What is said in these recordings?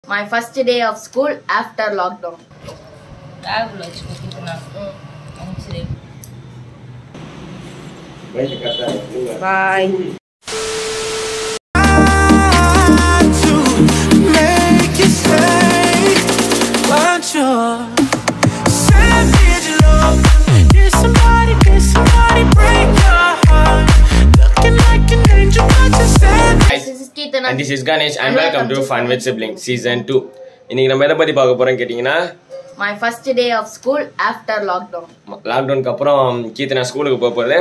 My first day of school after lockdown. பேக்குள்ள வச்சுக்கோ கிட்டனா சரி Bye. to make you stay. But you're savage love. Did somebody, did somebody break your heart? Looking like an angel, but you're savage. This is Keetana. And this is Ganesh and welcome to fun with sibling season two இன்னைக்கு நம்ம எதை பத்தி பார்க்க போறோம் கேட்டிங்கன்னா My first day of school after lockdown. லாக்டவுனுக்கு அப்புறம் கீர்த்தனா ஸ்கூலுக்கு போக போகுது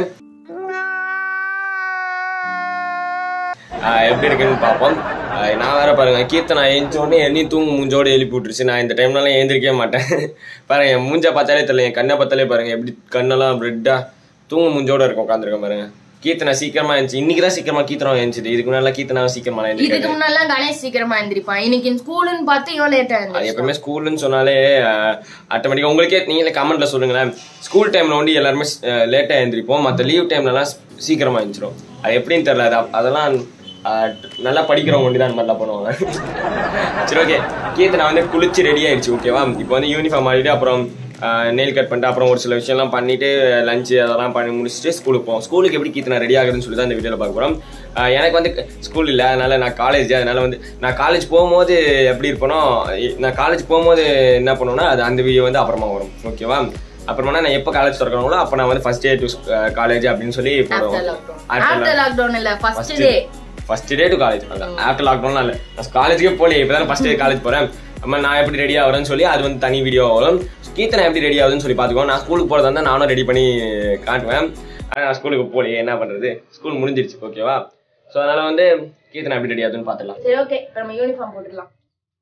ஆஹ் எப்படி இருக்குன்னு பார்ப்போம் ஆஹ் நான் வேற பாருங்க கீர்த்தனா எழுந்தோடனே எண்ணி தூங்கு மூஞ்சோட எழுப்பி விட்டுருச்சு நான் இந்த டைம்லலாம் எழுந்திருக்கவே மாட்டேன் பாருங்க என் மூஞ்ச பார்த்தாலே தெரியல என் கண்ணை பார்த்தாலே பாருங்க எப்படி கண்ணெல்லாம் ரெட்டா தூங்கு மூஞ்சோட இருக்கும் உட்காந்துருக்கேன் பாருங்க கீர்த்தனா சீக்கிரமா இருந்துச்சு இன்னைக்கு தான் சீக்கிரமா கீர்த்தனா எழுந்துச்சு இதுக்கு முன்னாடி கீர்த்தனா சீக்கிரமா இதுக்கு எழுந்திருக்காது முன்னாடிலாம் கணேஷ் சீக்கிரமா எந்திரிப்பான் இன்னைக்கு ஸ்கூலுன்னு பார்த்து இவன் லேட்டா அது இருந்துச்சு எப்பவுமே ஸ்கூல்னு சொன்னாலே ஆட்டோமேட்டிக்காக உங்களுக்கே நீங்களே கமெண்ட்ல சொல்லுங்களேன் ஸ்கூல் டைம்ல வந்து எல்லாருமே லேட்டாக எழுந்திரிப்போம் மற்ற லீவ் டைம்லலாம் சீக்கிரமா எழுந்திரும் அது எப்படின்னு தெரியல அது அப்- அதெல்லாம் ஆஹ், நல்லா படிக்கிறவங்க ஒண்டி தான் அந்த மாதிரிலாம் பண்ணுவாங்க சரி ஓகே கீர்த்தனா வந்து குளிச்சு ரெடி ஆயிடுச்சு ஓகேவா இப்போ வந்து யூனிஃபார்ம் ஆடிட்டு அப்புறம் நெயில் கட் பண்ணிட்டு அப்புறம் ஒரு சில விஷயம்லாம் பண்ணிட்டு லஞ்சு அதெல்லாம் பண்ணி முடிச்சுட்டு ஸ்கூலுக்கு போவோம் ஸ்கூலுக்கு எப்படி கீர்த்தனா ரெடி ஆகுதுன்னு சொல்லி தான் இந்த வீடியோவில் பார்க்க போகிறோம் எனக்கு வந்து ஸ்கூல் இல்லை அதனால நான் காலேஜ் அதனால வந்து நான் காலேஜ் போகும்போது எப்படி இருப்பேனோ இ- நான் காலேஜ் போகும்போது என்ன பண்ணுவேன்னா அது அந்த வீடியோ வந்து அப்புறமா வரும் ஓகேவா அப்புறமா நான் எப்போ காலேஜ் திறக்கணுங்களோ அப்போ நான் வந்து ஃபர்ஸ்ட் டே டு காலேஜ் அப்படின்னு சொல்லி ஆஃப்டர் போடுவோம் லாக்டவுன் ஆஃப்டர் லாக்டவுன் இல்ல first day first day to college after லாக்டவுன்லாம் இல்லை நான் காலேஜுக்கே போகல இப்போ தான் ஃபர்ஸ்ட் டே காலேஜ் போகிறேன் அம்மா நான் எப்படி ரெடி ஆகிறேன்னு சொல்லி அது வந்து தனி வீடியோ வரும் கீர்த்தனை எப்படி ரெடி ஆகுதுன்னு சொல்லி பார்த்துக்கோ நான் ஸ்கூலுக்கு போகிறதா இருந்தால் நானும் ரெடி பண்ணி காட்டுவேன் ஆனால் நான் ஸ்கூலுக்கு போகலையே என்ன பண்ணுறது ஸ்கூல் முடிஞ்சிருச்சு ஓகேவா ஸோ அதனால் வந்து கீர்த்தனை எப்படி ரெடி ஆகுதுன்னு பார்த்துடலாம் சரி ஓகே நம்ம யூனிஃபார்ம் போட்டுடலாம்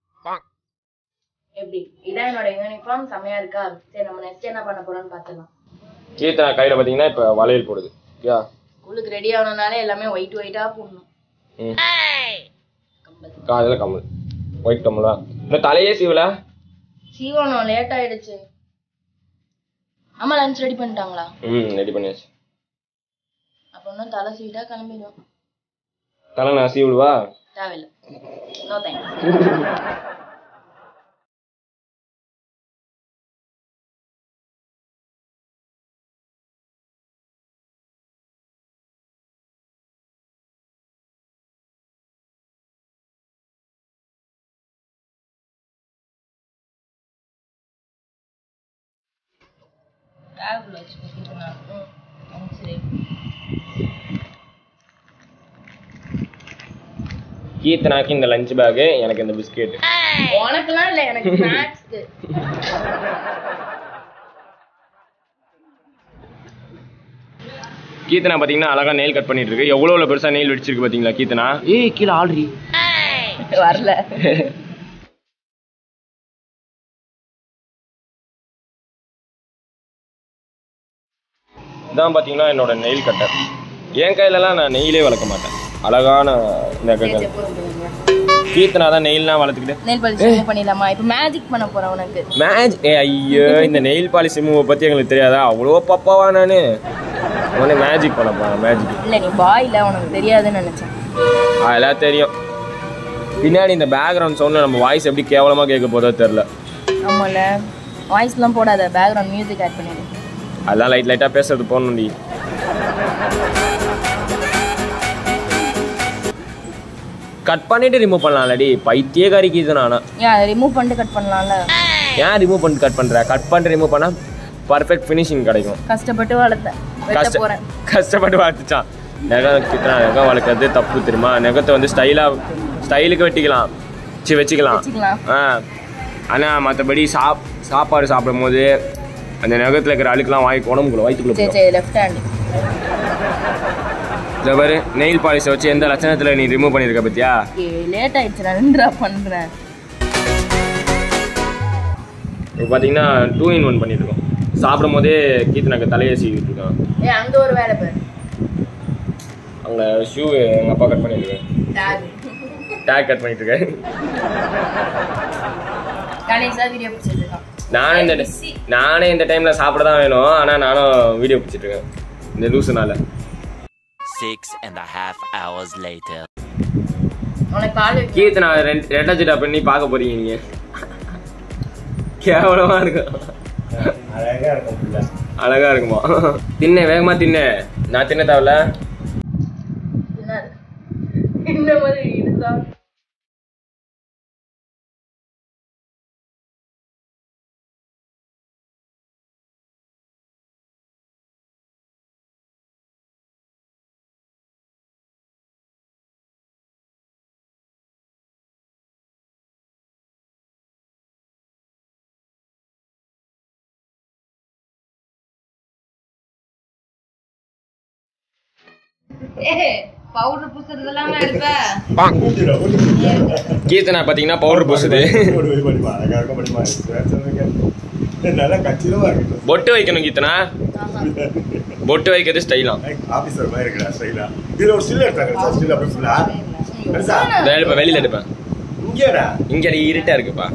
எப்படி இதான் என்னோட யூனிஃபார்ம் செமையா இருக்கா சரி நம்ம நெக்ஸ்ட் என்ன பண்ண போறோம்னு பார்த்துடலாம் கீர்த்தனா கையில் பார்த்தீங்கன்னா இப்போ வளையல் போடுது ஓகே ஸ்கூலுக்கு ரெடி ஆகணும்னாலே எல்லாமே ஒயிட் ஒயிட்டா போடணும் ம் காலையில் கம்மல் ஒயிட் கம்மலா இல்லை தலையே சீவல சீவனம் லேட் ஆயிடுச்சு அம்மா லஞ்ச் ரெடி பண்ணிட்டாங்களா ம் ரெடி பண்ணியாச்சு அப்போ இன்னும் தலை சீவிட்டா கிளம்பிடுவோம் தலை நான் சீவிடுவா தேவையில்லை நோ தேங்க்ஸ் பேக்குள்ள வச்சுக்கோ கிட்டனா சரி கீர்த்தனாக்கு இந்த லஞ்ச் பேக்கு எனக்கு இந்த பிஸ்கெட் உனக்குலாம் இல்லை எனக்கு ஸ்நாக்ஸ்க்கு கீர்த்தனா பாத்தீங்கன்னா அழகா நெயில் கட் பண்ணிட்டு இருக்கு எவ்வளவு பெருசா நெயில் வெடிச்சிருக்கு பாத்தீங்களா கீர்த்தனா ஏய் கீழே ஆல்ரெடி வரல இதான் பாத்தீங்கன்னா என்னோட நெயில் கட்டர் என் கையிலலாம் நான் நெயிலே வளர்க்க மாட்டேன் அழகான நெகங்கள் கீர்த்தனா தான் நெயில்லாம் வளர்த்துக்கிட்டு நெல் பாலிஷ் ரிமூவ் பண்ணிடலாமா இப்போ மேஜிக் பண்ண போறேன் உனக்கு மேஜ் ஏ ஐயோ இந்த நெயில் பாலிஷ் மூவை பத்தி எங்களுக்கு தெரியாதா அவ்வளோ பப்பாவா நானு உடனே மேஜிக் பண்ண போறேன் மேஜிக் இல்லை நீ பாயில் உனக்கு தெரியாதுன்னு நினைச்சேன் அதெல்லாம் தெரியும் பின்னாடி இந்த பேக்ரவுண்ட் சவுண்ட் நம்ம வாய்ஸ் எப்படி கேவலமா கேட்க போதோ தெரில ஆமாம்ல வாய்ஸ்லாம் போடாத பேக்ரவுண்ட் மியூசிக் ஆட் பண்ணிடு அதெல்லாம் லைட் லைட்டா பேசுறது போகணும்டி கட் பண்ணிட்டு ரிமூவ் பண்ணலாம்லடி பைத்தியக்காரிக்கு இது நானா ஏன் அதை ரிமூவ் பண்ணிட்டு கட் பண்ணலாம்ல ஏன் ரிமூவ் பண்ணிட்டு கட் பண்ற கட் பண்ணிட்டு ரிமூவ் பண்ணா பர்ஃபெக்ட் ஃபினிஷிங் கிடைக்கும் கஷ்டப்பட்டு வளர்த்தேன் வெட்ட கஷ்ட போறேன் கஷ்டப்பட்டு வளர்த்துச்சான் நெகம் கித்தனா நெகம் வளர்க்கறது தப்பு தெரியுமா நெகத்தை வந்து ஸ்டைலாக ஸ்டைலுக்கு வெட்டிக்கலாம் சி வச்சுக்கலாம் வச்சுக்கலாம் ஆ ஆனால் மற்றபடி சாப் சாப்பாடு சாப்பிடும் போது அந்த நெகத்தில் இருக்கிற அழுக்கெல்லாம் வாங்கி உடம்புக்குள்ள வயிற்றுக்குள்ள சரி போயிடும் சரி லெஃப்ட் ஹேண்ட் இந்த பாரு நெயில் பாலிஷை வச்சு எந்த லட்சணத்தில் நீ ரிமூவ் பண்ணியிருக்க பத்தியா லேட் ஆயிடுச்சு நான் நின்றா பண்றேன் இப்போ பார்த்தீங்கன்னா டூ இன் ஒன் பண்ணிட்டு இருக்கோம் சாப்பிடும் போதே கீர்த்தனாக்கு தலையை சீவிட்டு இருக்கான் ஏ அங்க ஒரு வேலை பேர் அவங்க ஷூ எங்கள் அப்பா கட் பண்ணியிருக்கேன் டேக் கட் பண்ணிட்டு இருக்கேன் கணேசா வீடியோ பிடிச்சிருக்கான் நானே இந்த நானே இந்த டைம்ல சாப்பிட தான் வேணும் ஆனா நானும் வீடியோ பிடிச்சிட்டு இருக்கேன் இந்த லூசுனால Six and a half hours later. உனக்கு கால் கீர்த்தனா ரெண்டு ரெண்டாச்சிட்டா பண்ணி பார்க்க போறீங்க நீங்க கேவலமா இருக்கும் அழகா இருக்கும் புள்ள அழகா இருக்குமா தின்ன வேகமா தின்ன நான் தின்ன தேவையில்ல என்னது இந்த மாதிரி இருந்தா பவுடர் பூசுறதெல்லாம் எடுப்ப ஊத்திடா, ஊத்திடா. கீர்த்தனா பாத்தீங்கன்னா பவுடர் பூசுது ஒரு இது படிமா, அழகா இருக்கும் படிமா. வேற சொல்லுங்க. நல்லா கச்சிதமா இருக்கு பொட்டு வைக்கணும் கீர்த்தனா பொட்டு வைக்கிறது ஸ்டைலாம் ஆபீசர் மாதிரி இருக்குடா ஸ்டைலா இதுல ஒரு ஸ்டில் எடுத்தாங்க சார் ஸ்டில் அப்படியே ஃபுல்லா பெருசா எடுப்பேன் வெளியில எடுப்பேன் இங்கேடா இங்க இருட்டா இருக்குப்பா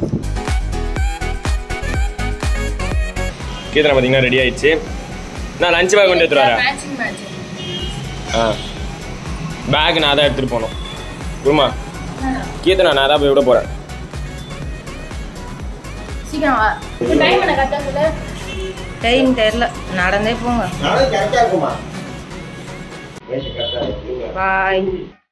கீர்த்தனா பாத்தீங்கன்னா ரெடி ஆயிடுச்சு நான் லஞ்ச் பேக் கொண்டு எடுத்துட்டு வரேன் மேட்சிங் மேட்சிங் ஆ பேக் நான் தான் எடுத்துட்டு போகணும் குருமா கீர்த்தனா நான் தான் போய் விட போறேன் சீக்கிரம் வா டைம் என்ன கரெக்டா சொல்லு டைம் தெரியல நடந்தே போங்க நானும் கரெக்டா இருக்குமா கரெக்டா இருக்கு பாய்